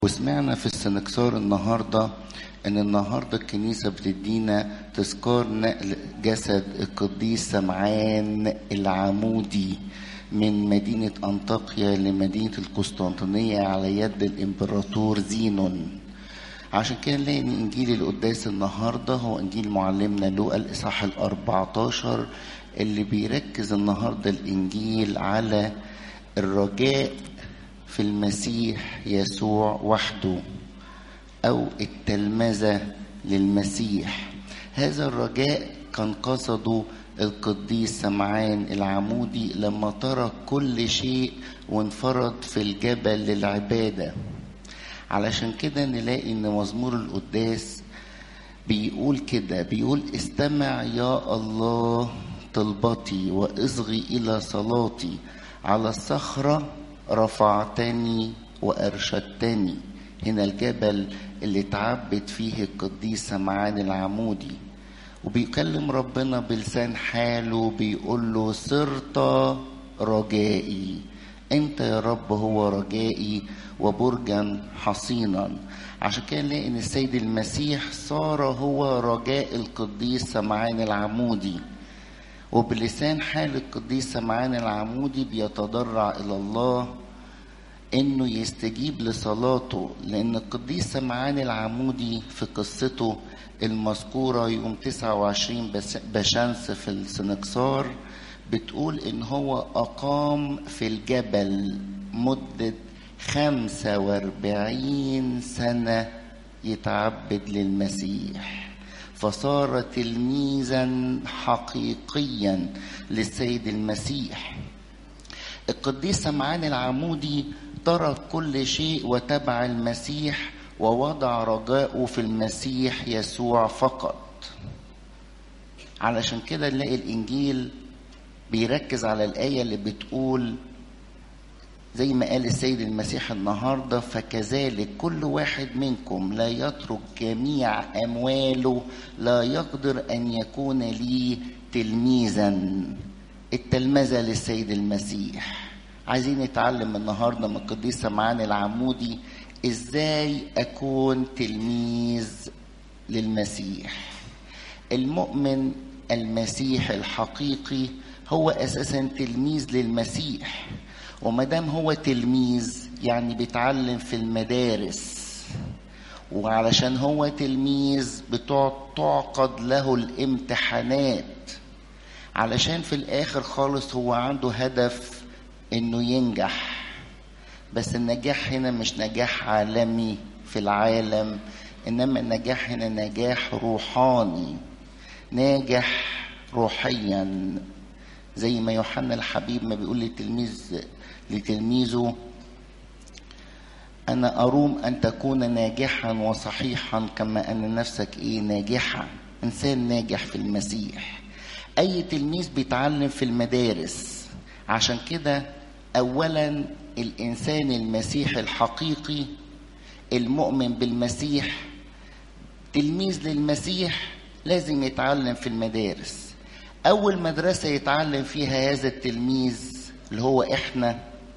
وسمعنا في السنكسار النهاردة ان النهاردة الكنيسة بتدينا تذكار نقل جسد القديس سمعان العمودي من مدينة أنطاكيا لمدينة القسطنطينية على يد الإمبراطور زينون عشان كده نلاقي ان انجيل القداس النهارده هو انجيل معلمنا لوقا الاصحاح ال 14 اللي بيركز النهارده الانجيل على الرجاء في المسيح يسوع وحده او التلمذه للمسيح هذا الرجاء كان قصده القديس سمعان العمودي لما ترك كل شيء وانفرد في الجبل للعباده علشان كده نلاقي ان مزمور القداس بيقول كده بيقول استمع يا الله طلبتي واصغي الى صلاتي على الصخره رفعتني وارشدتني هنا الجبل اللي اتعبد فيه القديس سمعان العمودي وبيكلم ربنا بلسان حاله بيقول له صرت رجائي انت يا رب هو رجائي وبرجا حصينا عشان كده نلاقي ان السيد المسيح صار هو رجاء القديس سمعان العمودي وبلسان حال القديس سمعان العمودي بيتضرع الى الله انه يستجيب لصلاته لان القديس سمعان العمودي في قصته المذكورة يوم 29 بشمس في السنكسار بتقول ان هو اقام في الجبل مدة خمسة واربعين سنة يتعبد للمسيح فصار تلميذا حقيقيا للسيد المسيح القديس سمعان العمودي ترك كل شيء وتبع المسيح ووضع رجاءه في المسيح يسوع فقط علشان كده نلاقي الانجيل بيركز على الايه اللي بتقول زي ما قال السيد المسيح النهارده فكذلك كل واحد منكم لا يترك جميع امواله لا يقدر ان يكون لي تلميذا التلمذه للسيد المسيح عايزين نتعلم النهارده من القديس سمعان العمودي ازاي اكون تلميذ للمسيح المؤمن المسيح الحقيقي هو اساسا تلميذ للمسيح وما دام هو تلميذ يعني بيتعلم في المدارس وعلشان هو تلميذ بتعقد له الامتحانات علشان في الاخر خالص هو عنده هدف انه ينجح بس النجاح هنا مش نجاح عالمي في العالم انما النجاح هنا نجاح روحاني ناجح روحيا زي ما يوحنا الحبيب ما بيقول لتلميذ لتلميذه انا اروم ان تكون ناجحا وصحيحا كما ان نفسك ايه ناجحا انسان ناجح في المسيح اي تلميذ بيتعلم في المدارس عشان كده اولا الانسان المسيحي الحقيقي المؤمن بالمسيح تلميذ للمسيح لازم يتعلم في المدارس اول مدرسه يتعلم فيها هذا التلميذ اللي هو احنا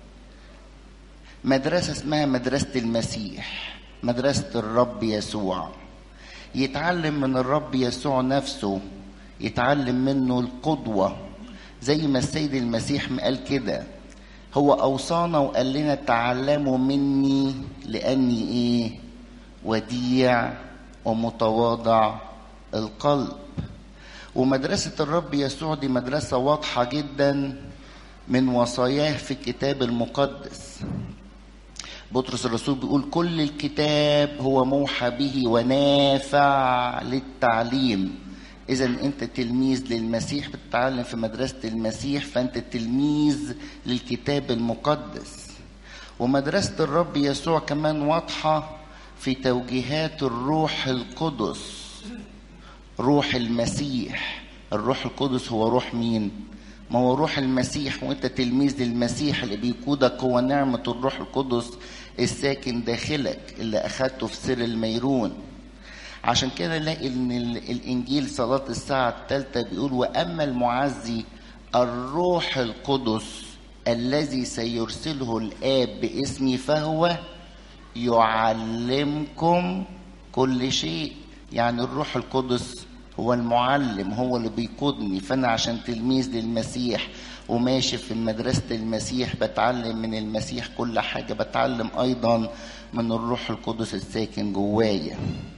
مدرسه اسمها مدرسه المسيح مدرسه الرب يسوع يتعلم من الرب يسوع نفسه يتعلم منه القدوه زي ما السيد المسيح قال كده هو اوصانا وقال لنا تعلموا مني لاني ايه وديع ومتواضع القلب ومدرسه الرب يسوع دي مدرسه واضحه جدا من وصاياه في الكتاب المقدس بطرس الرسول بيقول كل الكتاب هو موحى به ونافع للتعليم اذا انت تلميذ للمسيح بتتعلم في مدرسه المسيح فانت تلميذ للكتاب المقدس ومدرسه الرب يسوع كمان واضحه في توجيهات الروح القدس روح المسيح الروح القدس هو روح مين ما هو روح المسيح وانت تلميذ للمسيح اللي بيقودك هو نعمه الروح القدس الساكن داخلك اللي اخدته في سر الميرون عشان كده نلاقي ان الانجيل صلاه الساعه الثالثه بيقول واما المعزي الروح القدس الذي سيرسله الاب باسمي فهو يعلمكم كل شيء يعني الروح القدس هو المعلم هو اللي بيقودني فانا عشان تلميذ للمسيح وماشي في مدرسة المسيح بتعلم من المسيح كل حاجة بتعلم أيضا من الروح القدس الساكن جوايا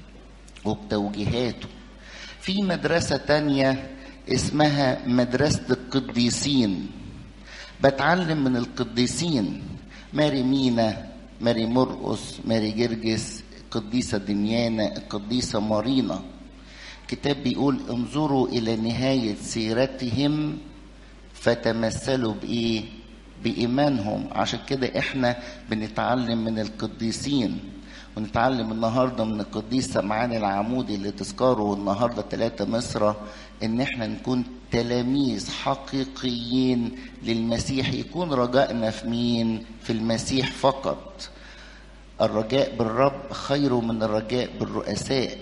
وبتوجيهاته في مدرسة تانية اسمها مدرسة القديسين بتعلم من القديسين ماري مينا ماري مرقس ماري جرجس القديسة دميانة القديسة مارينا كتاب بيقول انظروا إلى نهاية سيرتهم فتمثلوا بإيه؟ بإيمانهم عشان كده إحنا بنتعلم من القديسين ونتعلم النهارده من القديس سمعان العمودي اللي تذكره النهارده ثلاثة مصر ان احنا نكون تلاميذ حقيقيين للمسيح يكون رجائنا في مين؟ في المسيح فقط. الرجاء بالرب خير من الرجاء بالرؤساء.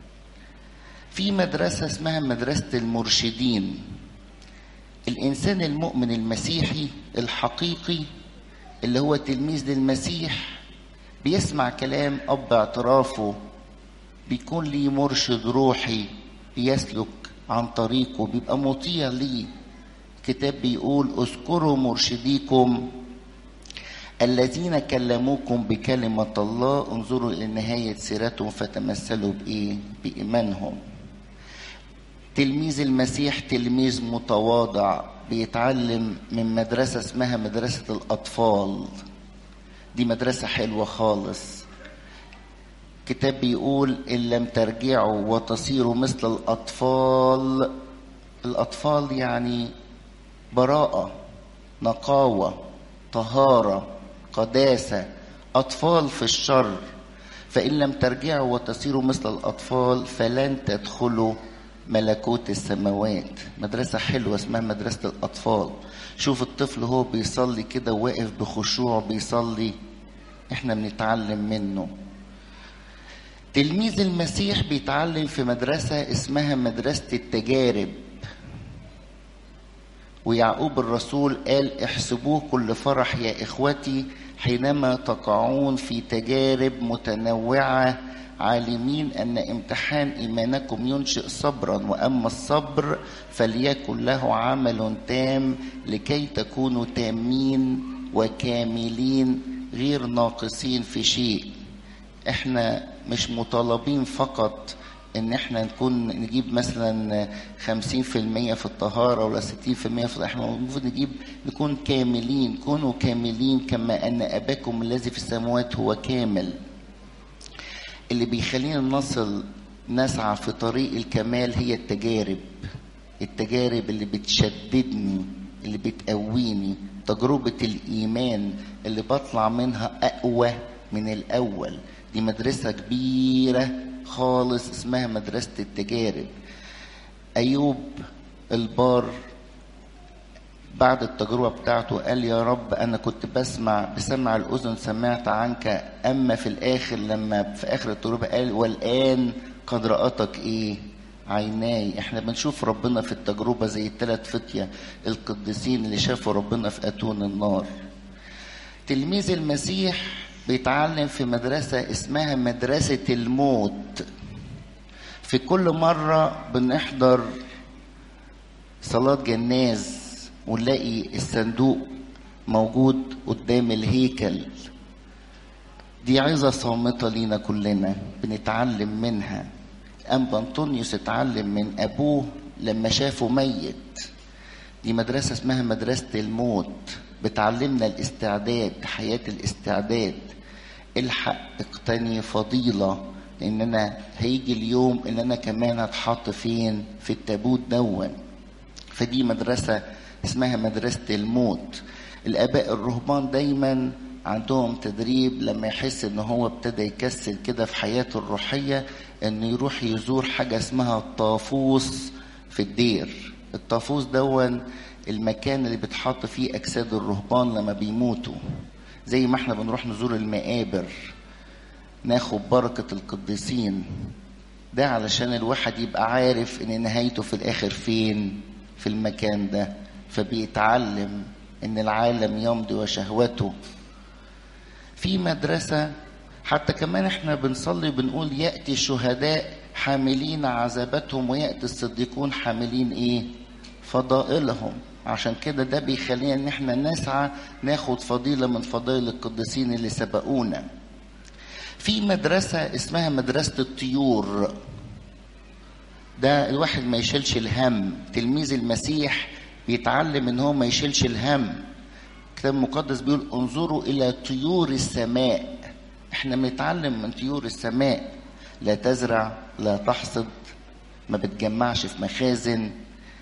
في مدرسة اسمها مدرسة المرشدين. الإنسان المؤمن المسيحي الحقيقي اللي هو تلميذ للمسيح بيسمع كلام أب اعترافه بيكون ليه مرشد روحي بيسلك عن طريقه بيبقى مطيع ليه كتاب بيقول اذكروا مرشديكم الذين كلموكم بكلمة الله انظروا إلى نهاية سيرتهم فتمثلوا بإيه؟ بإيمانهم تلميذ المسيح تلميذ متواضع بيتعلم من مدرسة اسمها مدرسة الأطفال دي مدرسة حلوة خالص كتاب بيقول إن لم ترجعوا وتصيروا مثل الأطفال الأطفال يعني براءة نقاوة طهارة قداسة أطفال في الشر فإن لم ترجعوا وتصيروا مثل الأطفال فلن تدخلوا ملكوت السماوات مدرسة حلوة اسمها مدرسة الأطفال شوف الطفل هو بيصلي كده واقف بخشوع بيصلي احنا بنتعلم منه تلميذ المسيح بيتعلم في مدرسة اسمها مدرسة التجارب ويعقوب الرسول قال احسبوه كل فرح يا اخوتي حينما تقعون في تجارب متنوعه عالمين ان امتحان ايمانكم ينشئ صبرا واما الصبر فليكن له عمل تام لكي تكونوا تامين وكاملين غير ناقصين في شيء احنا مش مطالبين فقط ان احنا نكون نجيب مثلا 50% في الطهاره ولا 60% في احنا المفروض نجيب نكون كاملين كونوا كاملين كما ان اباكم الذي في السماوات هو كامل اللي بيخلينا نصل نسعى في طريق الكمال هي التجارب التجارب اللي بتشددني اللي بتقويني تجربة الإيمان اللي بطلع منها أقوى من الأول دي مدرسة كبيرة خالص اسمها مدرسة التجارب أيوب البار بعد التجربة بتاعته قال يا رب أنا كنت بسمع بسمع الأذن سمعت عنك أما في الآخر لما في آخر التجربة قال والآن قد رأتك إيه عيناي احنا بنشوف ربنا في التجربة زي الثلاث فتية القديسين اللي شافوا ربنا في أتون النار تلميذ المسيح بيتعلم في مدرسة اسمها مدرسة الموت في كل مرة بنحضر صلاة جناز ونلاقي الصندوق موجود قدام الهيكل دي عظة صامتة لينا كلنا بنتعلم منها أنبا أنطونيوس اتعلم من أبوه لما شافه ميت دي مدرسة اسمها مدرسة الموت بتعلمنا الاستعداد حياة الاستعداد الحق اقتني فضيلة لأن أنا هيجي اليوم إن أنا كمان هتحط فين في التابوت دون فدي مدرسة اسمها مدرسة الموت الآباء الرهبان دايما عندهم تدريب لما يحس ان هو ابتدى يكسل كده في حياته الروحية انه يروح يزور حاجة اسمها الطافوس في الدير الطافوس دون المكان اللي بتحط فيه اجساد الرهبان لما بيموتوا زي ما احنا بنروح نزور المقابر ناخد بركة القديسين ده علشان الواحد يبقى عارف ان نهايته في الاخر فين في المكان ده فبيتعلم ان العالم يمضي وشهوته في مدرسة حتى كمان احنا بنصلي بنقول ياتي الشهداء حاملين عذاباتهم وياتي الصديقون حاملين ايه فضائلهم عشان كده ده بيخلينا ان احنا نسعى ناخد فضيله من فضائل القديسين اللي سبقونا في مدرسه اسمها مدرسه الطيور ده الواحد ما يشيلش الهم تلميذ المسيح بيتعلم ان هو ما يشيلش الهم الكتاب المقدس بيقول انظروا الى طيور السماء احنا بنتعلم من طيور السماء لا تزرع لا تحصد ما بتجمعش في مخازن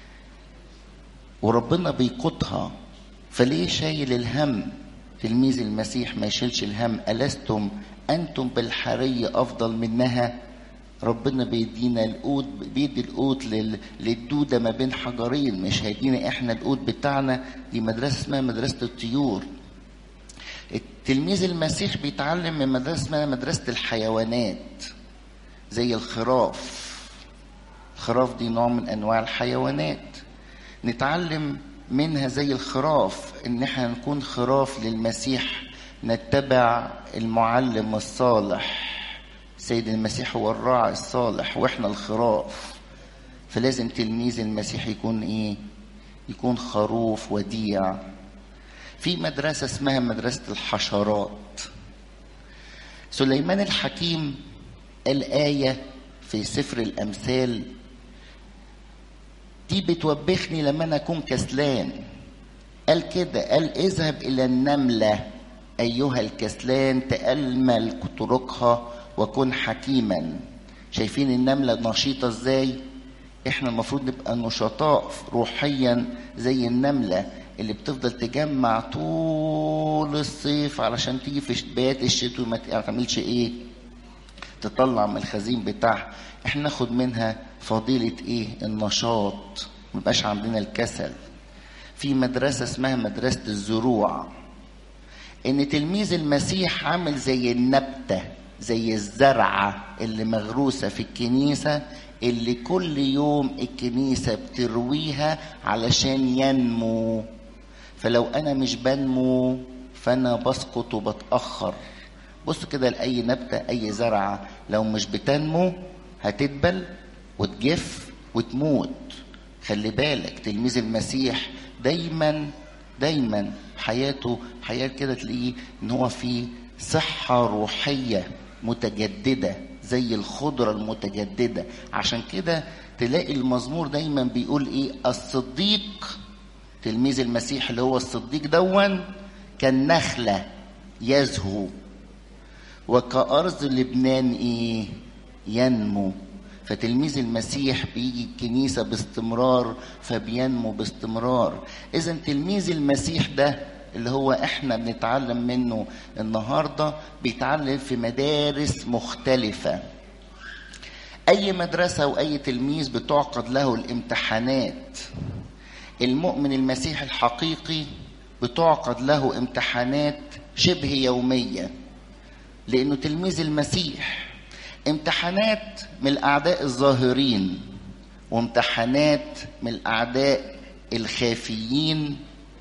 وربنا بيقودها فليه شايل الهم تلميذ المسيح ما يشيلش الهم ألستم أنتم بالحرية أفضل منها ربنا بيدينا القوت بيدي القوت لل... للدودة ما بين حجرين مش هيدينا احنا القوت بتاعنا دي مدرسة اسمها مدرسة الطيور التلميذ المسيح بيتعلم من مدرسة اسمها مدرسة الحيوانات زي الخراف الخراف دي نوع من انواع الحيوانات نتعلم منها زي الخراف ان احنا نكون خراف للمسيح نتبع المعلم الصالح سيد المسيح هو الراعي الصالح واحنا الخراف فلازم تلميذ المسيح يكون ايه يكون خروف وديع في مدرسة اسمها مدرسة الحشرات سليمان الحكيم الآية في سفر الأمثال دي بتوبخني لما أنا أكون كسلان قال كده قال اذهب إلى النملة أيها الكسلان تأمل طرقها وكن حكيما شايفين النملة نشيطة ازاي احنا المفروض نبقى نشطاء روحيا زي النملة اللي بتفضل تجمع طول الصيف علشان تيجي في بداية الشتوء ما تعملش ايه تطلع من الخزين بتاعها احنا ناخد منها فضيلة ايه النشاط ميبقاش عندنا الكسل في مدرسة اسمها مدرسة الزروع ان تلميذ المسيح عامل زي النبتة زي الزرعة اللي مغروسة في الكنيسة اللي كل يوم الكنيسة بترويها علشان ينمو فلو أنا مش بنمو فأنا بسقط وبتأخر بص كده لأي نبتة أي زرعة لو مش بتنمو هتدبل وتجف وتموت خلي بالك تلميذ المسيح دايما دايما حياته حياة كده تلاقيه ان هو في صحة روحية متجددة زي الخضرة المتجددة عشان كده تلاقي المزمور دايما بيقول ايه الصديق تلميذ المسيح اللي هو الصديق دون كالنخلة يزهو وكأرض لبنان ايه ينمو فتلميذ المسيح بيجي الكنيسة باستمرار فبينمو باستمرار إذا تلميذ المسيح ده اللي هو احنا بنتعلم منه النهارده بيتعلم في مدارس مختلفة أي مدرسة وأي تلميذ بتعقد له الامتحانات المؤمن المسيح الحقيقي بتعقد له امتحانات شبه يومية لأنه تلميذ المسيح امتحانات من الأعداء الظاهرين وامتحانات من الأعداء الخافيين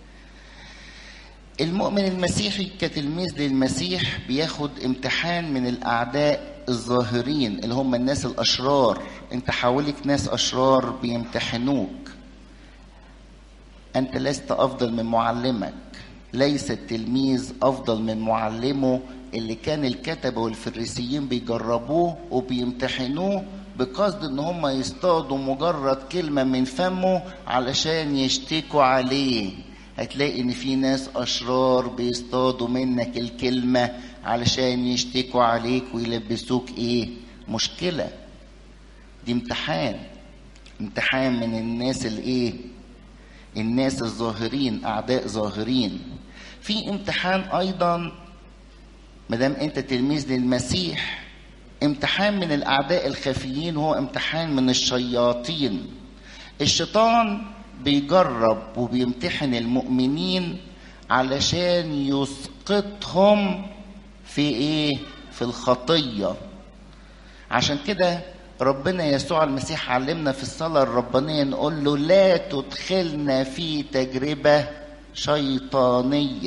المؤمن المسيحي كتلميذ للمسيح بياخد امتحان من الأعداء الظاهرين اللي هم الناس الأشرار انت حواليك ناس أشرار بيمتحنوك أنت لست أفضل من معلمك ليس التلميذ أفضل من معلمه اللي كان الكتبة والفريسيين بيجربوه وبيمتحنوه بقصد ان هم يصطادوا مجرد كلمة من فمه علشان يشتكوا عليه هتلاقي ان في ناس اشرار بيصطادوا منك الكلمة علشان يشتكوا عليك ويلبسوك ايه مشكلة دي امتحان امتحان من الناس الايه الناس الظاهرين اعداء ظاهرين في امتحان ايضا مادام انت تلميذ للمسيح امتحان من الاعداء الخفيين هو امتحان من الشياطين الشيطان بيجرب وبيمتحن المؤمنين علشان يسقطهم في ايه في الخطيه عشان كده ربنا يسوع المسيح علمنا في الصلاه الربانيه نقول له لا تدخلنا في تجربه شيطانيه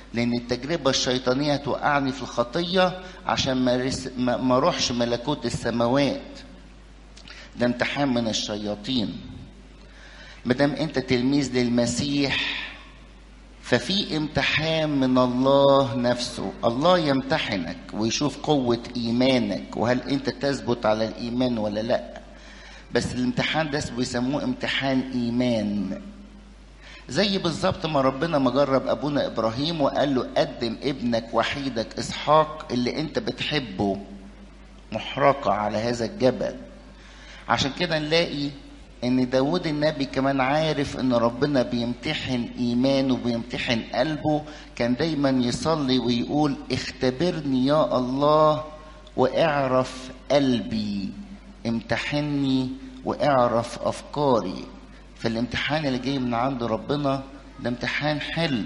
لان التجربه الشيطانيه توقعني في الخطيه عشان ما رس... ما ما اروحش ملكوت السماوات ده امتحان من الشياطين مادام انت تلميذ للمسيح ففي امتحان من الله نفسه الله يمتحنك ويشوف قوة إيمانك وهل أنت تثبت على الإيمان ولا لأ بس الامتحان ده بيسموه امتحان إيمان زي بالظبط ما ربنا ما جرب أبونا إبراهيم وقال له قدم ابنك وحيدك إسحاق اللي أنت بتحبه محرقة على هذا الجبل عشان كده نلاقي ان داود النبي كمان عارف ان ربنا بيمتحن ايمانه وبيمتحن قلبه كان دايما يصلي ويقول اختبرني يا الله واعرف قلبي امتحني واعرف افكاري فالامتحان اللي جاي من عند ربنا ده امتحان حلو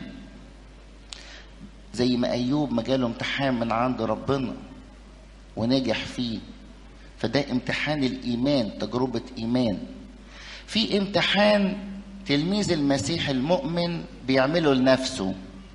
زي ما ايوب ما جاله امتحان من عند ربنا ونجح فيه فده امتحان الايمان تجربه ايمان في امتحان تلميذ المسيح المؤمن بيعمله لنفسه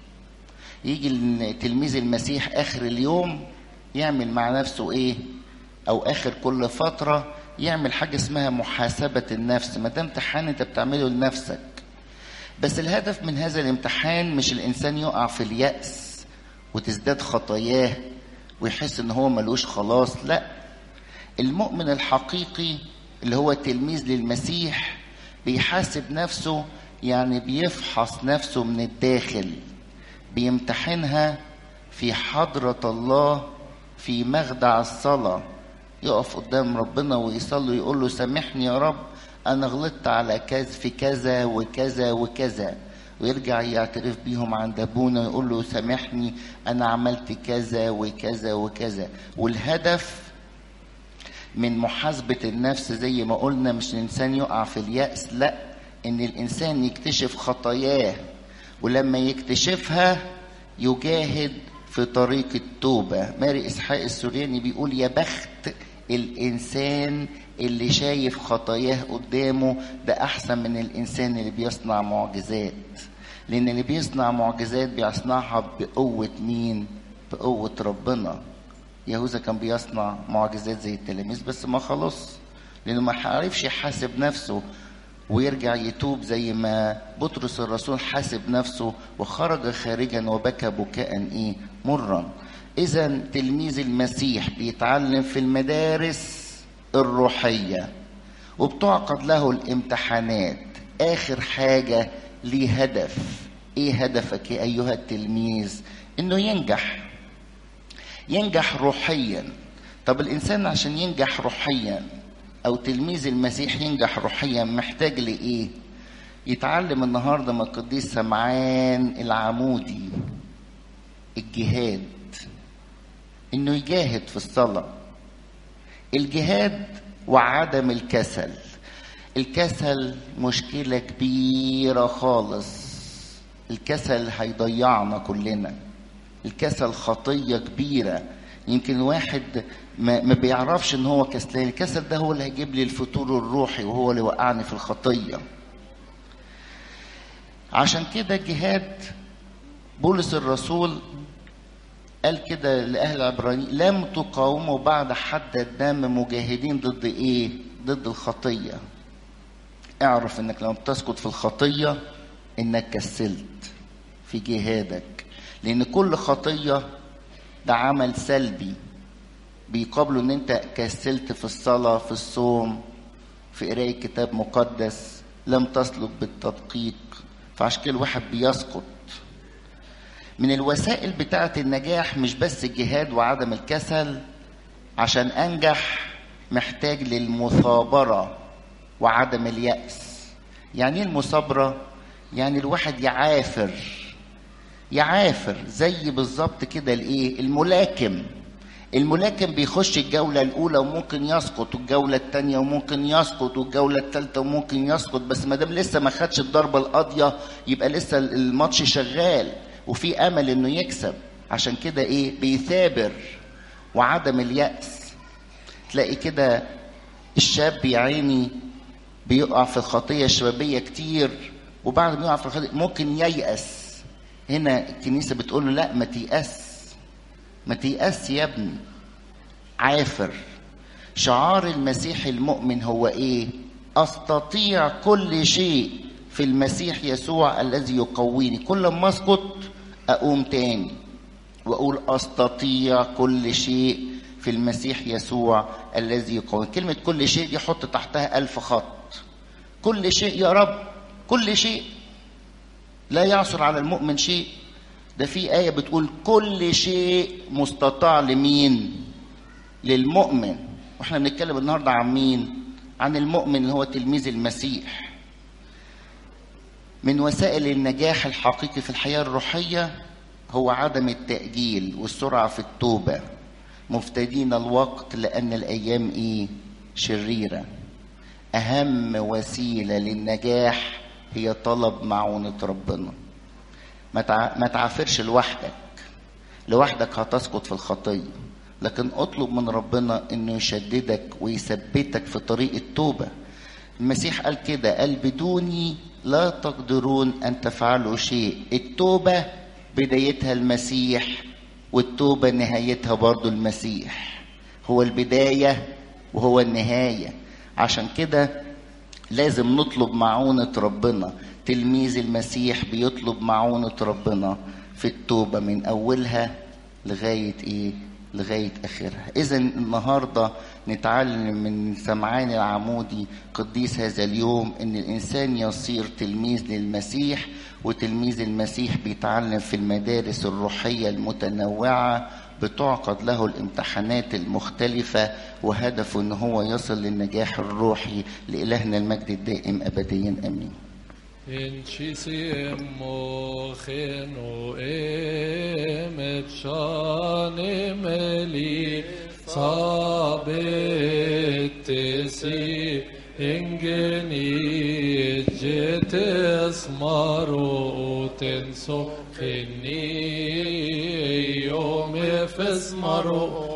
يجي تلميذ المسيح اخر اليوم يعمل مع نفسه ايه او اخر كل فتره يعمل حاجه اسمها محاسبه النفس ما ده امتحان انت بتعمله لنفسك بس الهدف من هذا الامتحان مش الانسان يقع في الياس وتزداد خطاياه ويحس ان هو ملوش خلاص لا المؤمن الحقيقي اللي هو تلميذ للمسيح بيحاسب نفسه يعني بيفحص نفسه من الداخل بيمتحنها في حضرة الله في مخدع الصلاة يقف قدام ربنا ويصلي يقول له سامحني يا رب أنا غلطت على كذا في كذا وكذا وكذا ويرجع يعترف بيهم عند أبونا ويقول له سامحني أنا عملت كذا وكذا وكذا والهدف من محاسبة النفس زي ما قلنا مش الإنسان يقع في اليأس لا إن الإنسان يكتشف خطاياه ولما يكتشفها يجاهد في طريق التوبة ماري إسحاق السورياني بيقول يا بخت الإنسان اللي شايف خطاياه قدامه ده أحسن من الإنسان اللي بيصنع معجزات لأن اللي بيصنع معجزات بيصنعها بقوة مين؟ بقوة ربنا يهوذا كان بيصنع معجزات زي التلاميذ بس ما خلص لانه ما عرفش يحاسب نفسه ويرجع يتوب زي ما بطرس الرسول حاسب نفسه وخرج خارجا وبكى بكاء ايه مرا اذا تلميذ المسيح بيتعلم في المدارس الروحيه وبتعقد له الامتحانات اخر حاجه ليه هدف ايه هدفك يا ايها التلميذ انه ينجح ينجح روحيا طب الانسان عشان ينجح روحيا او تلميذ المسيح ينجح روحيا محتاج لايه يتعلم النهارده من القديس سمعان العمودي الجهاد انه يجاهد في الصلاه الجهاد وعدم الكسل الكسل مشكله كبيره خالص الكسل هيضيعنا كلنا الكسل خطية كبيرة يمكن واحد ما, ما بيعرفش ان هو كسلان الكسل ده هو اللي هيجيب لي الفتور الروحي وهو اللي وقعني في الخطية عشان كده الجهاد بولس الرسول قال كده لأهل عبراني لم تقاوموا بعد حد الدم مجاهدين ضد إيه؟ ضد الخطية. اعرف إنك لما بتسقط في الخطية إنك كسلت في جهادك. لأن كل خطية ده عمل سلبي بيقابله إن أنت كسلت في الصلاة في الصوم في قراية كتاب مقدس لم تسلك بالتدقيق فعشان كده الواحد بيسقط من الوسائل بتاعة النجاح مش بس الجهاد وعدم الكسل عشان أنجح محتاج للمثابرة وعدم اليأس يعني ايه المثابرة؟ يعني الواحد يعافر يعافر زي بالظبط كده الايه الملاكم الملاكم بيخش الجولة الأولى وممكن يسقط والجولة الثانية وممكن يسقط والجولة الثالثة وممكن يسقط بس ما دام لسه ما خدش الضربة القاضية يبقى لسه الماتش شغال وفي أمل إنه يكسب عشان كده إيه بيثابر وعدم اليأس تلاقي كده الشاب يا عيني بيقع في الخطية الشبابية كتير وبعد ما يقع في الخطية ممكن ييأس هنا الكنيسة بتقول له لا ما تيأس ما تيأس يا ابني عافر شعار المسيح المؤمن هو ايه استطيع كل شيء في المسيح يسوع الذي يقويني كل ما اسقط اقوم تاني واقول استطيع كل شيء في المسيح يسوع الذي يقويني كلمة كل شيء دي حط تحتها ألف خط كل شيء يا رب كل شيء لا يعثر على المؤمن شيء ده في آية بتقول كل شيء مستطاع لمين للمؤمن واحنا بنتكلم النهارده عن مين عن المؤمن اللي هو تلميذ المسيح من وسائل النجاح الحقيقي في الحياة الروحية هو عدم التأجيل والسرعة في التوبة مفتدين الوقت لأن الأيام إيه شريرة أهم وسيلة للنجاح هي طلب معونة ربنا ما تعافرش لوحدك لوحدك هتسقط في الخطية لكن اطلب من ربنا انه يشددك ويثبتك في طريق التوبة المسيح قال كده قال بدوني لا تقدرون ان تفعلوا شيء التوبة بدايتها المسيح والتوبة نهايتها برضو المسيح هو البداية وهو النهاية عشان كده لازم نطلب معونة ربنا تلميذ المسيح بيطلب معونة ربنا في التوبة من أولها لغاية إيه؟ لغاية آخرها إذا النهاردة نتعلم من سمعان العمودي قديس هذا اليوم إن الإنسان يصير تلميذ للمسيح وتلميذ المسيح بيتعلم في المدارس الروحية المتنوعة بتعقد له الامتحانات المختلفة وهدفه إن هو يصل للنجاح الروحي لإلهنا المجد الدائم أبديا آمين In mochenu emet shanim li sabetesi engeni jetes maruten so khini yom efes maro